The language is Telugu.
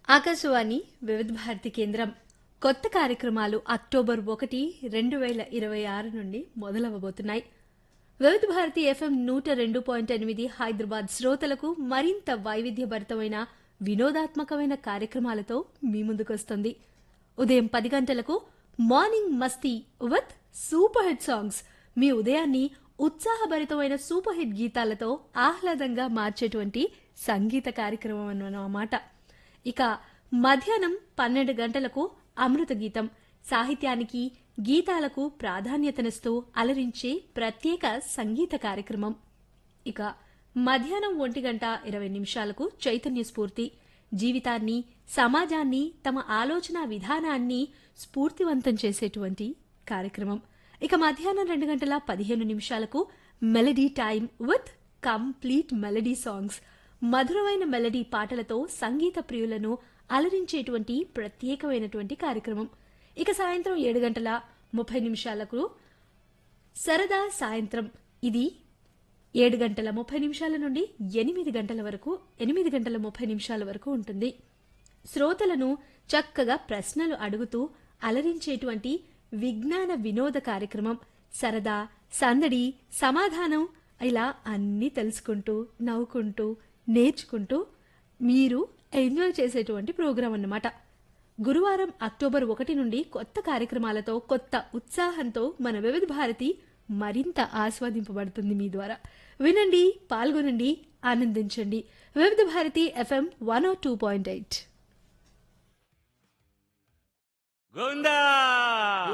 ఆకాశవాణి వివిధ భారతి కేంద్రం కొత్త కార్యక్రమాలు అక్టోబర్ ఒకటి రెండు వేల ఇరవై ఆరు నుండి మొదలవబోతున్నాయి వివిధ భారతి ఎఫ్ఎం నూట రెండు పాయింట్ ఎనిమిది హైదరాబాద్ శ్రోతలకు మరింత వైవిధ్యభరితమైన వినోదాత్మకమైన కార్యక్రమాలతో మీ ముందుకొస్తుంది ఉదయం పది గంటలకు morning Masti with super hit songs మీ ఉదయాన్ని ఉత్సాహభరితమైన సూపర్ హిట్ గీతాలతో ఆహ్లాదంగా మార్చేటువంటి సంగీత కార్యక్రమం అన్నమాట ఇక మధ్యాహ్నం పన్నెండు గంటలకు అమృత గీతం సాహిత్యానికి గీతాలకు ప్రాధాన్యతనిస్తూ అలరించే ప్రత్యేక సంగీత కార్యక్రమం ఇక మధ్యాహ్నం ఒంటి గంట ఇరవై నిమిషాలకు చైతన్య స్ఫూర్తి జీవితాన్ని సమాజాన్ని తమ ఆలోచన విధానాన్ని స్ఫూర్తివంతం చేసేటువంటి కార్యక్రమం ఇక మధ్యాహ్నం రెండు గంటల పదిహేను నిమిషాలకు melody time with complete melody songs మధురమైన మెలడీ పాటలతో సంగీత ప్రియులను అలరించేటువంటి ప్రత్యేకమైనటువంటి కార్యక్రమం ఇక సాయంత్రం ఏడు గంటల ముప్పై నిమిషాలకు సరదా సాయంత్రం ఇది ఏడు గంటల ముప్పై నిమిషాల నుండి ఎనిమిది గంటల వరకు ఎనిమిది గంటల ముప్పై నిమిషాల వరకు ఉంటుంది శ్రోతలను చక్కగా ప్రశ్నలు అడుగుతూ అలరించేటువంటి విజ్ఞాన వినోద కార్యక్రమం సరదా సందడి సమాధానం ఇలా అన్నీ తెలుసుకుంటూ నవ్వుకుంటూ నేర్చుకుంటూ మీరు ఎంజాయ్ చేసేటువంటి ప్రోగ్రాం అన్నమాట గురువారం అక్టోబర్ ఒకటి నుండి కొత్త కార్యక్రమాలతో కొత్త ఉత్సాహంతో మన వివిధ భారతి మరింత ఆస్వాదింపబడుతుంది మీ ద్వారా వినండి పాల్గొనండి ఆనందించండి Vividh Bharati FM one O two point eight Govinda